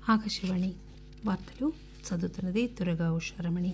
ఆకాశవాణి వార్తలు చదువుతున్నది దుర్గా ఉషారమణి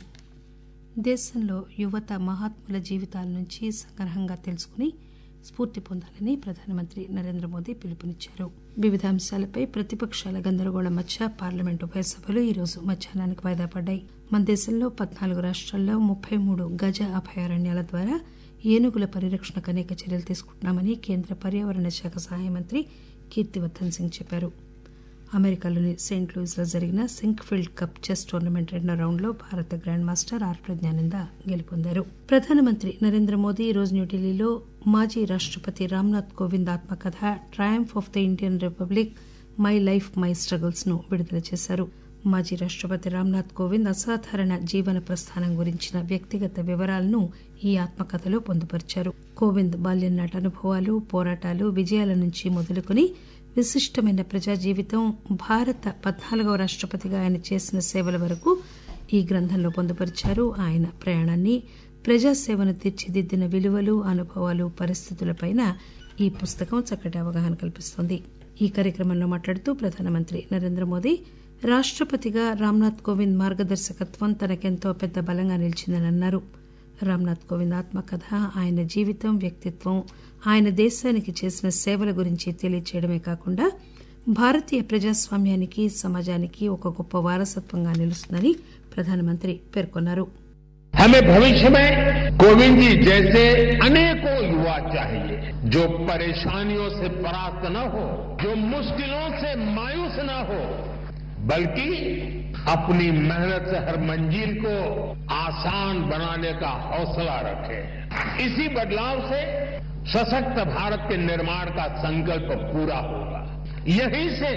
దేశంలో యువత మహాత్ముల జీవితాల నుంచి సంగ్రహంగా తెలుసుకుని స్ఫూర్తి పొందాలని ప్రధానమంత్రి నరేంద్ర మోదీ పిలుపునిచ్చారు వివిధ అంశాలపై ప్రతిపక్షాల గందరగోళం మధ్య పార్లమెంట్ ఉభయ సభలు ఈరోజు మధ్యాహ్నానికి వాయిదా పడ్డాయి మన దేశంలో పద్నాలుగు రాష్ట్రాల్లో ముప్పై మూడు గజ అభయారణ్యాల ద్వారా ఏనుగుల పరిరక్షణకు అనేక చర్యలు తీసుకుంటున్నామని కేంద్ర పర్యావరణ శాఖ సహాయ మంత్రి కీర్తివర్దన్ సింగ్ చెప్పారు అమెరికాలోని సెయింట్ లూయిస్ లో జరిగిన సింక్ఫీల్డ్ కప్ చెస్ టోర్నమెంట్ రెండో రౌండ్లో భారత గ్రాండ్ మాస్టర్ ఆర్ ప్రజ్ఞానంద గెలుపొందారు ప్రధానమంత్రి నరేంద్ర మోదీ ఈరోజు న్యూఢిల్లీలో మాజీ రాష్టపతి రామ్నాథ్ కోవింద్ ఆత్మకథ triumph of the Indian republic my life my struggles ను విడుదల చేశారు మాజీ రాష్టపతి రామ్నాథ్ కోవింద్ అసాధారణ జీవన ప్రస్థానం గురించిన వ్యక్తిగత వివరాలను ఈ ఆత్మకథలో పొందుపరిచారు కోవింద్ బాల్యం నాటి అనుభవాలు పోరాటాలు విజయాల నుంచి మొదలుకుని విశిష్టమైన ప్రజా జీవితం భారత పద్నాలుగవ రాష్టపతిగా ఆయన చేసిన సేవల వరకు ఈ గ్రంథంలో పొందుపరిచారు ఆయన ప్రయాణాన్ని ప్రజాసేవను తీర్చిదిద్దిన విలువలు అనుభవాలు పరిస్థితులపైన ఈ పుస్తకం చక్కటి అవగాహన కల్పిస్తోంది ఈ కార్యక్రమంలో మాట్లాడుతూ ప్రధానమంత్రి నరేంద్ర మోదీ రాష్టపతిగా రామ్నాథ్ కోవింద్ మార్గదర్శకత్వం తనకెంతో పెద్ద బలంగా నిలిచిందని అన్నారు రామ్నాథ్ కోవింద్ ఆత్మకథ ఆయన జీవితం వ్యక్తిత్వం ఆయన దేశానికి చేసిన సేవల గురించి తెలియచేయడమే కాకుండా భారతీయ ప్రజాస్వామ్యానికి సమాజానికి ఒక గొప్ప వారసత్వంగా నిలుస్తుందని ప్రధానమంత్రి పేర్కొన్నారు हमें भविष्य में कोविंद जी जैसे अनेकों युवा चाहिए जो परेशानियों से परास्त न हो जो मुश्किलों से मायूस न हो बल्कि अपनी मेहनत से हर मंजिल को आसान बनाने का हौसला रखे इसी बदलाव से सशक्त भारत के निर्माण का संकल्प पूरा होगा यहीं से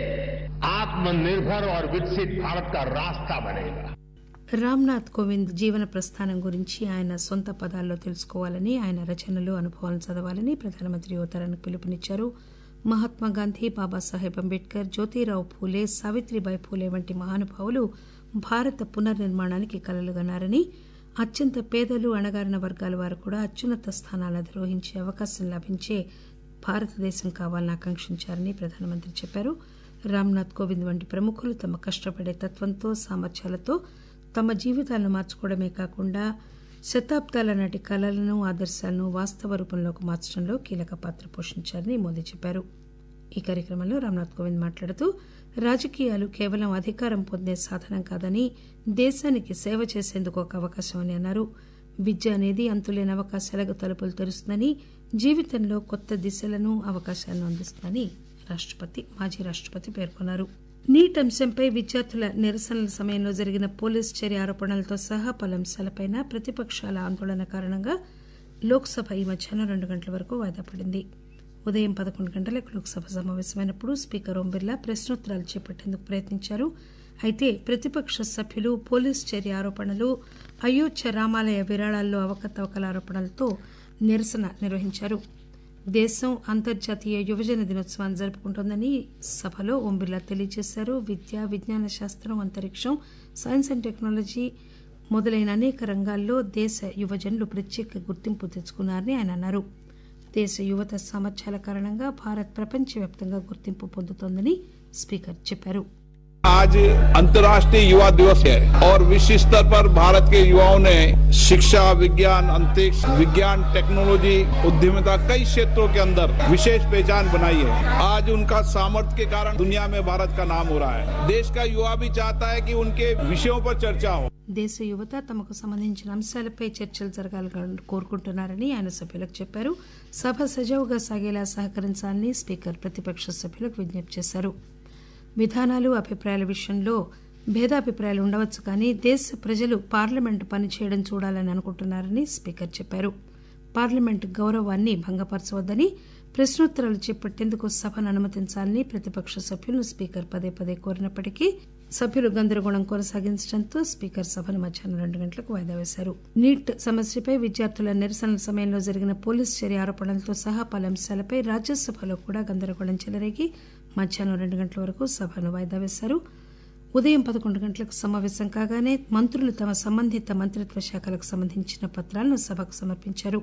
आत्मनिर्भर और विकसित भारत का रास्ता बनेगा రామ్నాథ్ కోవింద్ జీవన ప్రస్థానం గురించి ఆయన సొంత పదాల్లో తెలుసుకోవాలని ఆయన రచనలు అనుభవాలను చదవాలని ప్రధానమంత్రి యువతరానికి పిలుపునిచ్చారు మహాత్మాగాంధీ బాబాసాహెబ్ అంబేద్కర్ జ్యోతిరావు పూలే సావిత్రిబాయి పూలే వంటి మహానుభావులు భారత పునర్నిర్మాణానికి కలలుగన్నారని అత్యంత పేదలు అణగారిన వర్గాల వారు కూడా అత్యున్నత స్థానాలను అధిరోహించే అవకాశం లభించే భారతదేశం కావాలని ఆకాంక్షించారని ప్రధానమంత్రి చెప్పారు రామ్నాథ్ కోవింద్ వంటి ప్రముఖులు తమ కష్టపడే తత్వంతో సామర్థ్యాలతో తమ జీవితాలను మార్చుకోవడమే కాకుండా శతాబ్దాల నాటి కళలను ఆదర్శాలను వాస్తవ రూపంలోకి మార్చడంలో కీలక పాత్ర పోషించారని మోదీ చెప్పారు ఈ కార్యక్రమంలో రామ్నాథ్ కోవింద్ మాట్లాడుతూ రాజకీయాలు కేవలం అధికారం పొందే సాధనం కాదని దేశానికి సేవ చేసేందుకు ఒక అవకాశం అని అన్నారు విద్య అనేది అంతులేని అవకాశాలకు తలుపులు తెరుస్తుందని జీవితంలో కొత్త దిశలను అవకాశాలను అందిస్తుందని రాష్టపతి మాజీ రాష్టపతి పేర్కొన్నారు నీట్ అంశంపై విద్యార్థుల నిరసనల సమయంలో జరిగిన పోలీస్ చర్య ఆరోపణలతో సహా పలు అంశాలపై ప్రతిపక్షాల ఆందోళన కారణంగా లోక్సభ ఈ మధ్యాహ్నం రెండు గంటల వరకు వాయిదా పడింది ఉదయం పదకొండు గంటలకు లోక్సభ సమావేశమైనప్పుడు స్పీకర్ ఓం బిర్లా ప్రశ్నోత్తరాలు చేపట్టేందుకు ప్రయత్నించారు అయితే ప్రతిపక్ష సభ్యులు పోలీస్ చర్య ఆరోపణలు అయోధ్య రామాలయ విరాళాల్లో అవకతవకల ఆరోపణలతో నిరసన నిర్వహించారు దేశం అంతర్జాతీయ యువజన దినోత్సవాన్ని జరుపుకుంటోందని సభలో ఓం బిర్లా తెలియజేశారు విద్య విజ్ఞాన శాస్త్రం అంతరిక్షం సైన్స్ అండ్ టెక్నాలజీ మొదలైన అనేక రంగాల్లో దేశ యువజనులు ప్రత్యేక గుర్తింపు తెచ్చుకున్నారని ఆయన అన్నారు దేశ యువత సామర్థ్యాల కారణంగా భారత్ ప్రపంచవ్యాప్తంగా గుర్తింపు పొందుతోందని స్పీకర్ చెప్పారు आज अंतर्राष्ट्रीय युवा दिवस है और विश्व स्तर पर भारत के युवाओं ने शिक्षा विज्ञान अंतरिक्ष विज्ञान टेक्नोलॉजी उद्यमिता कई क्षेत्रों के अंदर विशेष पहचान बनाई है आज उनका सामर्थ्य के कारण दुनिया में भारत का नाम हो रहा है देश का युवा भी चाहता है कि उनके विषयों पर चर्चा हो దేశ యువత తమకు సంబంధించిన అంశాలపై చర్చలు జరగాలని కోరుకుంటున్నారని ఆయన సభ్యులకు చెప్పారు సభ సజావుగా సాగేలా సహకరించాలని స్పీకర్ ప్రతిపక్ష సభ్యులకు విజ్ఞప్తి చేశారు విధానాలు అభిప్రాయాల విషయంలో భేదాభిప్రాయాలు ఉండవచ్చు కానీ దేశ ప్రజలు పార్లమెంటు పనిచేయడం చూడాలని అనుకుంటున్నారని స్పీకర్ చెప్పారు పార్లమెంటు గౌరవాన్ని భంగపరచవద్దని ప్రశ్నోత్తరాలు చేపట్టేందుకు సభను అనుమతించాలని ప్రతిపక్ష సభ్యులను స్పీకర్ పదే పదే కోరినప్పటికీ సభ్యులు గందరగోళం కొనసాగించడంతో స్పీకర్ సభను మధ్యాహ్నం రెండు గంటలకు వాయిదా వేశారు నీట్ సమస్యపై విద్యార్థుల నిరసనల సమయంలో జరిగిన పోలీసు చర్య ఆరోపణలతో సహా పలు అంశాలపై రాజ్యసభలో కూడా గందరగోళం చెలరేగి మధ్యాహ్నం రెండు గంటల వరకు సభను వాయిదా వేశారు ఉదయం పదకొండు గంటలకు సమావేశం కాగానే మంత్రులు తమ సంబంధిత మంత్రిత్వ శాఖలకు సంబంధించిన పత్రాలను సభకు సమర్పించారు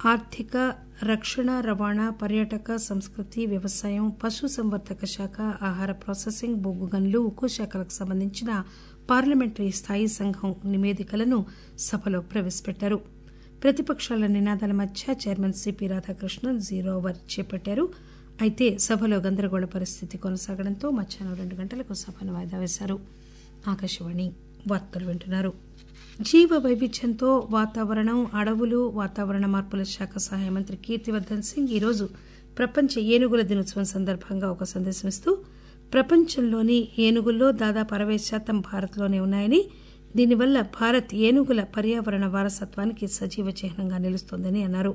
ఆర్థిక రక్షణ రవాణా పర్యాటక సంస్కృతి వ్యవసాయం పశుసంవర్ధక శాఖ ఆహార ప్రాసెసింగ్ బొగ్గు గనులు ఉక్కు శాఖలకు సంబంధించిన పార్లమెంటరీ స్థాయి సంఘం నివేదికలను సభలో ప్రవేశపెట్టారు ప్రతిపక్షాల నినాదాల మధ్య chairman CP Radhakrishnan zero hour చేపట్టారు అయితే సభలో గందరగోళ పరిస్థితి కొనసాగడంతో మధ్యాహ్నం రెండు గంటలకు సభను వాయిదా వేశారు ఆకాశవాణి వార్తలు వింటున్నారు జీవ వైవిధ్యంతో వాతావరణం అడవులు వాతావరణ మార్పుల శాఖ సహాయ మంత్రి కీర్తివర్దన్ సింగ్ ఈరోజు ప్రపంచ ఏనుగుల దినోత్సవం సందర్భంగా ఒక సందేశం ఇస్తూ ప్రపంచంలోని ఏనుగుల్లో దాదాపు అరవై శాతం భారత్లోనే ఉన్నాయని దీనివల్ల భారత్ ఏనుగుల పర్యావరణ వారసత్వానికి సజీవ చిహ్నంగా నిలుస్తోందని అన్నారు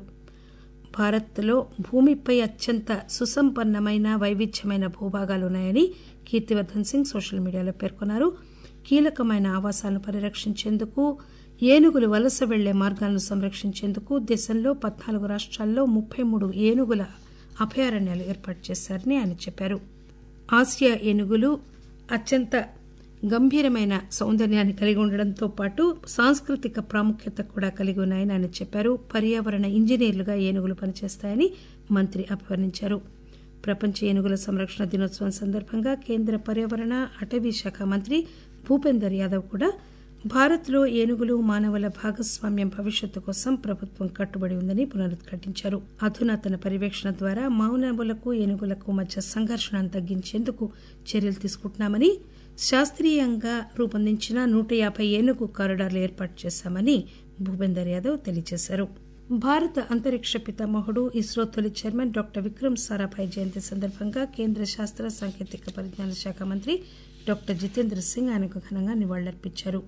భారత్లో భూమిపై అత్యంత సుసంపన్నమైన వైవిధ్యమైన భూభాగాలున్నాయని కీర్తివర్దన్ సింగ్ సోషల్ మీడియాలో పేర్కొన్నారు కీలకమైన ఆవాసాలను పరిరక్షించేందుకు ఏనుగులు వలస వెళ్లే మార్గాలను సంరక్షించేందుకు దేశంలో పద్నాలుగు రాష్ట్రాల్లో ముప్పై మూడు ఏనుగుల అభయారణ్యాలు ఏర్పాటు చేశారని ఆయన చెప్పారు ఆసియా ఏనుగులు అత్యంత గంభీరమైన సౌందర్యాన్ని కలిగి ఉండడంతో పాటు సాంస్కృతిక ప్రాముఖ్యత కూడా కలిగి ఉన్నాయని ఆయన చెప్పారు పర్యావరణ ఇంజనీర్లుగా ఏనుగులు పనిచేస్తాయని మంత్రి అభివర్ణించారు ప్రపంచ ఏనుగుల సంరక్షణ దినోత్సవం సందర్భంగా కేంద్ర పర్యావరణ అటవీ శాఖ మంత్రి భూపేందర్ యాదవ్ కూడా భారత్లో ఏనుగులు మానవుల భాగస్వామ్యం భవిష్యత్తు కోసం ప్రభుత్వం కట్టుబడి ఉందని పునరుద్ఘాటించారు అధునాతన పర్యవేక్షణ ద్వారా మానవులకు ఏనుగులకు మధ్య సంఘర్షణను తగ్గించేందుకు చర్యలు తీసుకుంటున్నామని శాస్త్రీయంగా రూపొందించిన నూట యాభై ఏనుగు కారిడార్లు ఏర్పాటు చేశామని భూపేందర్ యాదవ్ తెలియజేశారు భారత అంతరిక్ష పితామహుడు ఇస్రో తొలి చైర్మన్ డాక్టర్ విక్రమ్ సారాభాయ్ జయంతి సందర్భంగా కేంద్ర శాస్త్ర సాంకేతిక పరిజ్ఞాన శాఖ మంత్రి డాక్టర్ జితేంద్ర సింగ్ ఆయనకు ఘనంగా నివాళులర్పించారు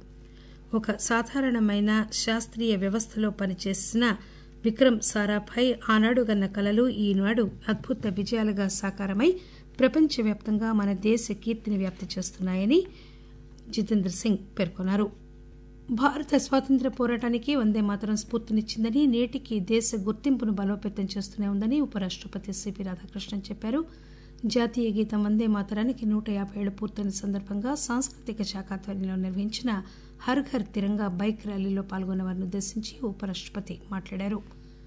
ఒక సాధారణమైన శాస్త్రీయ వ్యవస్థలో పనిచేసిన విక్రమ్ సారాభాయ్ ఆనాడు గన్న కలలు ఈనాడు అద్భుత విజయాలుగా సాకారమై ప్రపంచవ్యాప్తంగా మన దేశ కీర్తిని వ్యాప్తి చేస్తున్నాయని జితేంద్ర సింగ్ పేర్కొన్నారు భారత స్వాతంత్ర పోరాటానికి వందే మాతరం స్ఫూర్తినిచ్చిందని నేటికి దేశ గుర్తింపును బలోపేతం చేస్తూనే ఉందని ఉపరాష్టపతి సిపి రాధాకృష్ణన్ చెప్పారు జాతీయ గీతం వందే మాతరానికి నూట యాభై ఏళ్లు పూర్తయిన సందర్భంగా సాంస్కృతిక శాఖ ఆధ్వర్యంలో నిర్వహించిన హర్ ఘర్ తిరంగా బైక్ ర్యాలీలో పాల్గొన్న వారిని ఉద్దేశించి ఉపరాష్టపతి మాట్లాడారు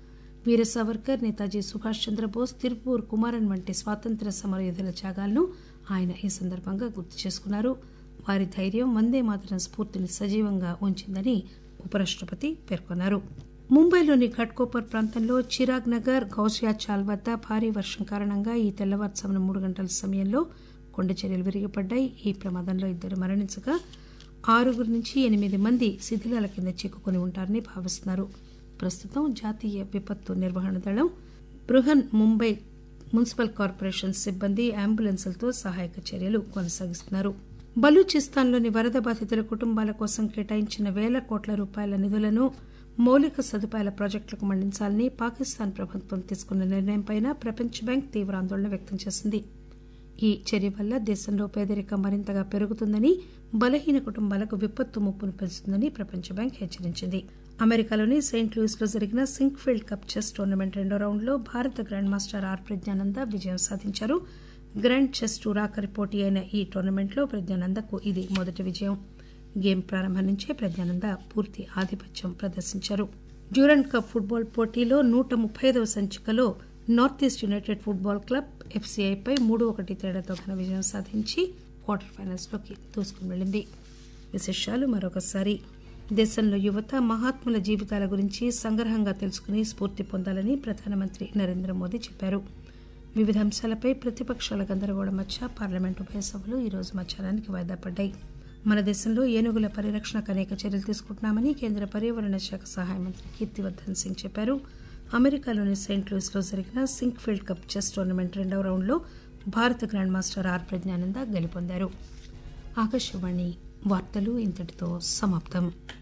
వీర సావర్కర్ నేతాజీ సుభాష్ చంద్రబోస్ తిరుపూర్ కుమారన్ వంటి స్వాతంత్ర సమరయోధుల త్యాగాలను ఆయన ఈ సందర్భంగా గుర్తు చేసుకున్నారు వారి ధైర్యం వందే మాతరం స్ఫూర్తిని సజీవంగా ఉంచిందని ఉపరాష్టపతి పేర్కొన్నారు ముంబైలోని ఘట్కోపర్ ప్రాంతంలో చిరాగ్ నగర్ గౌసియా చాల్ వద్ద భారీ వర్షం కారణంగా ఈ తెల్లవారుజామున మూడు గంటల సమయంలో కొండ చర్యలు విరిగిపడ్డాయి ఈ ప్రమాదంలో ఇద్దరు మరణించగా ఆరుగురు నుంచి ఎనిమిది మంది శిథిలాల కింద చిక్కుకుని ఉంటారని భావిస్తున్నారు ప్రస్తుతం జాతీయ విపత్తు నిర్వహణ దళం బృహన్ ముంబై మున్సిపల్ కార్పొరేషన్ సిబ్బంది అంబులెన్సులతో సహాయక చర్యలు కొనసాగిస్తున్నారు బలూచిస్తాన్లోని వరద బాధితుల కుటుంబాల కోసం కేటాయించిన వేల కోట్ల రూపాయల నిధులను మౌలిక సదుపాయాల ప్రాజెక్టులకు మళ్లించాలని పాకిస్తాన్ ప్రభుత్వం తీసుకున్న నిర్ణయంపై ప్రపంచ బ్యాంక్ తీవ్ర ఆందోళన వ్యక్తం చేసింది ఈ చర్య వల్ల దేశంలో పేదరికం మరింతగా పెరుగుతుందని బలహీన కుటుంబాలకు విపత్తు ముప్పును పెంచుతుందని ప్రపంచ బ్యాంక్ హెచ్చరించింది అమెరికాలోని సెయింట్ లూయిస్ లో జరిగిన సింక్ఫీల్డ్ కప్ చెస్ టోర్నమెంట్ రెండో రౌండ్లో భారత గ్రాండ్ మాస్టర్ ఆర్ ప్రజ్ఞానంద విజయం సాధించారు గ్రాండ్ చెస్ టూర్ ఆఖరి పోటీ అయిన ఈ టోర్నమెంట్లో ప్రజ్ఞానందకు ఇది మొదటి విజయం గేమ్ ప్రారంభం నుంచే ప్రజ్ఞానంద పూర్తి ఆధిపత్యం ప్రదర్శించారు డ్యూరెంట్ కప్ ఫుట్బాల్ పోటీలో నూట ముప్పై ఐదవ సంచికలో north east united football club ఎఫ్సీఐపై మూడు ఒకటి తేడాతో ఘన విజయం సాధించి క్వార్టర్ ఫైనల్స్ లోకి దూసుకుని వెళ్ళింది విశేషాలు మరొకసారి దేశంలో యువత మహాత్ముల జీవితాల గురించి సంగ్రహంగా తెలుసుకుని స్ఫూర్తి పొందాలని ప్రధానమంత్రి నరేంద్ర మోదీ చెప్పారు వివిధ అంశాలపై ప్రతిపక్షాల గందరగోళం మధ్య పార్లమెంట్ ఉభయ సభలు ఈరోజు మధ్యాహ్నానికి వాయిదా పడ్డాయి మన దేశంలో ఏనుగుల పరిరక్షణకు అనేక చర్యలు తీసుకుంటున్నామని కేంద్ర పర్యావరణ శాఖ సహాయ మంత్రి కీర్తివర్ధన్ సింగ్ చెప్పారు అమెరికాలోని సెయింట్ లూయిస్ లో జరిగిన సింక్ఫీల్డ్ కప్ చెస్ టోర్నమెంట్ రెండవ రౌండ్లో భారత గ్రాండ్ మాస్టర్ ఆర్ ప్రజ్ఞానంద గెలుపొందారు ఆకాశవాణి వార్తలు ఇంతటితో సమాప్తం